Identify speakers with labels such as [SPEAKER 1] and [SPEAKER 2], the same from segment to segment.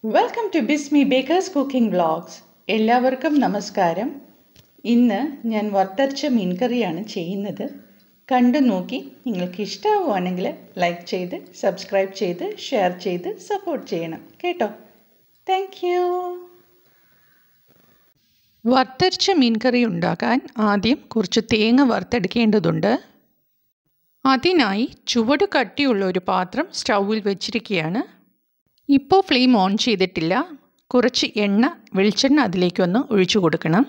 [SPEAKER 1] Welcome to Bismi bakers cooking vlogs എല്ലാവർക്കും നമസ്കാരം ഇന്ന് ഞാൻ വറുത്തരച്ച മീൻ കറിയാണ് ചെയ്യുന്നത് കണ്ടു നോക്കി നിങ്ങൾക്ക് ഇഷ്ടമാവുകയാണെങ്കിൽ ലൈക്ക് ചെയ്ത് സബ്സ്ക്രൈബ് ചെയ്ത് ഷെയർ ചെയ്ത് സപ്പോർട്ട് ചെയ്യണം കേട്ടോ താങ്ക് യു വറുത്തരച്ച മീൻ കറി ഉണ്ടാക്കാൻ ആദ്യം കുറച്ച് തേങ്ങ വറുത്തെടുക്കേണ്ടതുണ്ട് അതിനായി ചുവട് കട്ടിയുള്ള ഒരു പാത്രം സ്റ്റൗവിൽ വെച്ചിരിക്കുകയാണ് ഇപ്പോൾ ഫ്ലെയിം ഓൺ ചെയ്തിട്ടില്ല കുറച്ച് എണ്ണ വെളിച്ചെണ്ണ അതിലേക്കൊന്ന് ഒഴിച്ചു കൊടുക്കണം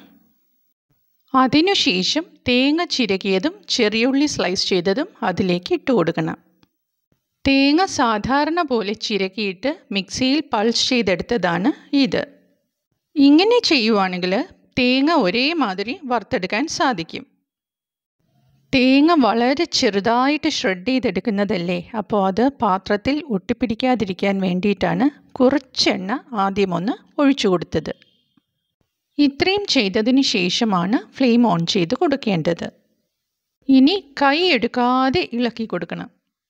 [SPEAKER 1] അതിനുശേഷം തേങ്ങ ചിരകിയതും ചെറിയുള്ളി സ്ലൈസ് ചെയ്തതും അതിലേക്ക് ഇട്ട് കൊടുക്കണം തേങ്ങ സാധാരണ പോലെ ചിരകിയിട്ട് മിക്സിയിൽ പൾസ് ചെയ്തെടുത്തതാണ് ഇത് ഇങ്ങനെ ചെയ്യുവാണെങ്കിൽ തേങ്ങ ഒരേമാതിരി വറുത്തെടുക്കാൻ സാധിക്കും തേങ്ങ വളരെ ചെറുതായിട്ട് ഷ്രെഡ് ചെയ്തെടുക്കുന്നതല്ലേ അപ്പോൾ അത് പാത്രത്തിൽ ഒട്ടിപ്പിടിക്കാതിരിക്കാൻ വേണ്ടിയിട്ടാണ് കുറച്ചെണ്ണ ആദ്യം ഒന്ന് ഒഴിച്ചു കൊടുത്തത് ഇത്രയും ചെയ്തതിന് ശേഷമാണ് ഫ്ലെയിം ഓൺ ചെയ്ത് കൊടുക്കേണ്ടത് ഇനി കൈ എടുക്കാതെ ഇളക്കി കൊടുക്കണം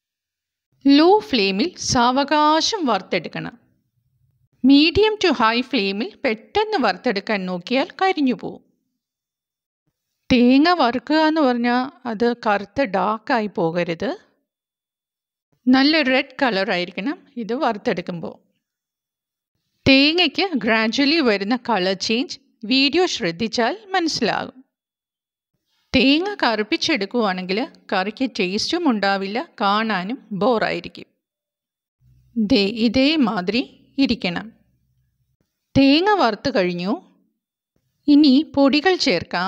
[SPEAKER 1] ലോ ഫ്ലെയിമിൽ സാവകാശം വറുത്തെടുക്കണം മീഡിയം ടു ഹൈ ഫ്ലെയിമിൽ പെട്ടെന്ന് വറുത്തെടുക്കാൻ നോക്കിയാൽ കരിഞ്ഞു പോവും തേങ്ങ വറുക്കുക എന്ന് പറഞ്ഞാൽ അത് കറുത്ത് ഡാർക്കായി പോകരുത് നല്ല റെഡ് കളറായിരിക്കണം ഇത് വറുത്തെടുക്കുമ്പോൾ തേങ്ങയ്ക്ക് ഗ്രാജ്വലി വരുന്ന കളർ ചേഞ്ച് വീഡിയോ ശ്രദ്ധിച്ചാൽ മനസ്സിലാകും തേങ്ങ കറുപ്പിച്ചെടുക്കുവാണെങ്കിൽ കറിക്ക് ടേസ്റ്റും ഉണ്ടാവില്ല കാണാനും ബോറായിരിക്കും ദേ ഇതേമാതിരി ഇരിക്കണം തേങ്ങ വറുത്ത് കഴിഞ്ഞു ഇനി പൊടികൾ ചേർക്കാം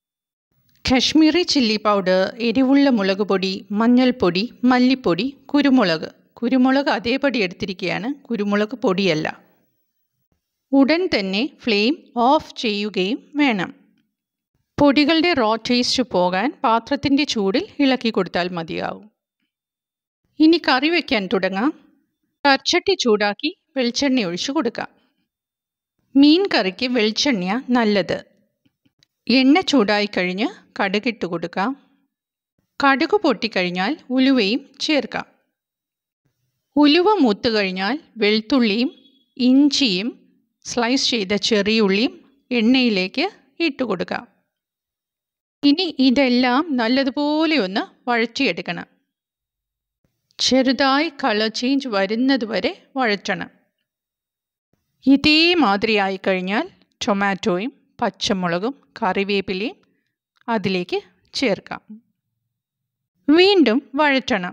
[SPEAKER 1] കശ്മീരി ചില്ലി പൗഡർ എരിവുള്ള മുളക് പൊടി മഞ്ഞൾപ്പൊടി മല്ലിപ്പൊടി കുരുമുളക് കുരുമുളക് അതേപടി എടുത്തിരിക്കുകയാണ് കുരുമുളക് പൊടിയല്ല ഉടൻ തന്നെ ഫ്ലെയിം ഓഫ് ചെയ്യുകയും വേണം പൊടികളുടെ റോ ടേസ്റ്റ് പോകാൻ പാത്രത്തിൻ്റെ ചൂടിൽ ഇളക്കി കൊടുത്താൽ മതിയാവും ഇനി കറി വയ്ക്കാൻ തുടങ്ങാം കർച്ചട്ടി ചൂടാക്കി വെളിച്ചെണ്ണ ഒഴിച്ചു കൊടുക്കാം മീൻ കറിക്ക് വെളിച്ചെണ്ണ നല്ലത് എണ്ണ ചൂടായി കഴിഞ്ഞ് കടുകിട്ട് കൊടുക്കാം കടുക് പൊട്ടിക്കഴിഞ്ഞാൽ ഉലുവയും ചേർക്കാം ഉലുവ മൂത്ത് കഴിഞ്ഞാൽ വെളുത്തുള്ളിയും ഇഞ്ചിയും സ്ലൈസ് ചെയ്ത ചെറിയുള്ളിയും എണ്ണയിലേക്ക് ഇട്ട് കൊടുക്കാം ഇനി ഇതെല്ലാം നല്ലതുപോലെ ഒന്ന് വഴറ്റിയെടുക്കണം ചെറുതായി കളർ ചേഞ്ച് വരുന്നത് വരെ വഴറ്റണം ഇതേമാതിരിയായി കഴിഞ്ഞാൽ ടൊമാറ്റോയും പച്ചമുളകും കറിവേപ്പിലയും അതിലേക്ക് ചേർക്കാം വീണ്ടും വഴറ്റണം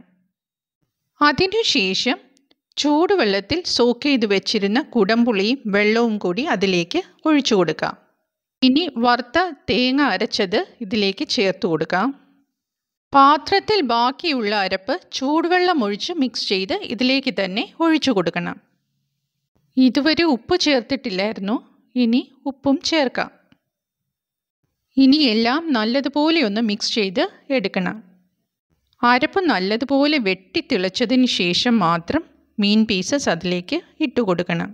[SPEAKER 1] അതിനുശേഷം ചൂടുവെള്ളത്തിൽ സോക്ക് ചെയ്ത് വെച്ചിരുന്ന കുടംപുളിയും വെള്ളവും കൂടി അതിലേക്ക് ഒഴിച്ചു കൊടുക്കാം ഇനി വറുത്ത തേങ്ങ അരച്ചത് ഇതിലേക്ക് ചേർത്ത് കൊടുക്കാം പാത്രത്തിൽ ബാക്കിയുള്ള അരപ്പ് ചൂടുവെള്ളം ഒഴിച്ച് മിക്സ് ചെയ്ത് ഇതിലേക്ക് തന്നെ ഒഴിച്ചു കൊടുക്കണം ഇതുവരെ ഉപ്പ് ചേർത്തിട്ടില്ലായിരുന്നു ഇനി ഉപ്പും ചേർക്കാം ഇനി എല്ലാം നല്ലതുപോലെ ഒന്ന് മിക്സ് ചെയ്ത് എടുക്കണം അരപ്പ് നല്ലതുപോലെ വെട്ടി തിളച്ചതിന് ശേഷം മാത്രം മീൻ പീസസ് അതിലേക്ക് ഇട്ട് കൊടുക്കണം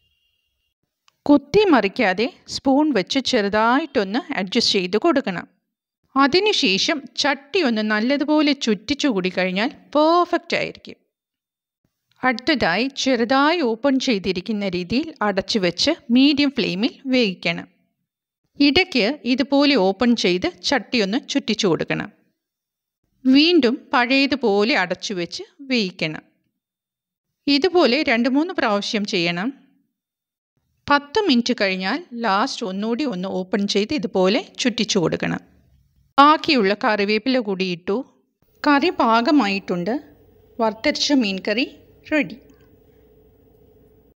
[SPEAKER 1] കുത്തി മറിക്കാതെ സ്പൂൺ വെച്ച് ചെറുതായിട്ടൊന്ന് അഡ്ജസ്റ്റ് ചെയ്ത് കൊടുക്കണം അതിനുശേഷം ചട്ടി ഒന്ന് നല്ലതുപോലെ ചുറ്റിച്ചു കൂടി കഴിഞ്ഞാൽ പെർഫെക്റ്റ് ആയിരിക്കും അടുത്തതായി ചെറുതായി ഓപ്പൺ ചെയ്തിരിക്കുന്ന രീതിയിൽ അടച്ചു വെച്ച് മീഡിയം ഫ്ലെയിമിൽ വേവിക്കണം ഇടയ്ക്ക് ഇതുപോലെ ഓപ്പൺ ചെയ്ത് ചട്ടി ഒന്ന് ചുറ്റിച്ചു കൊടുക്കണം വീണ്ടും പഴയതുപോലെ അടച്ചു വെച്ച് വേവിക്കണം ഇതുപോലെ രണ്ട് മൂന്ന് പ്രാവശ്യം ചെയ്യണം പത്ത് മിനിറ്റ് കഴിഞ്ഞാൽ ലാസ്റ്റ് ഒന്നുകൂടി ഒന്ന് ഓപ്പൺ ചെയ്ത് ഇതുപോലെ ചുറ്റിച്ചു കൊടുക്കണം ബാക്കിയുള്ള കറിവേപ്പില കൂടി ഇട്ടു കറി പാകമായിട്ടുണ്ട് വറുത്തരച്ച മീൻ കറി ready.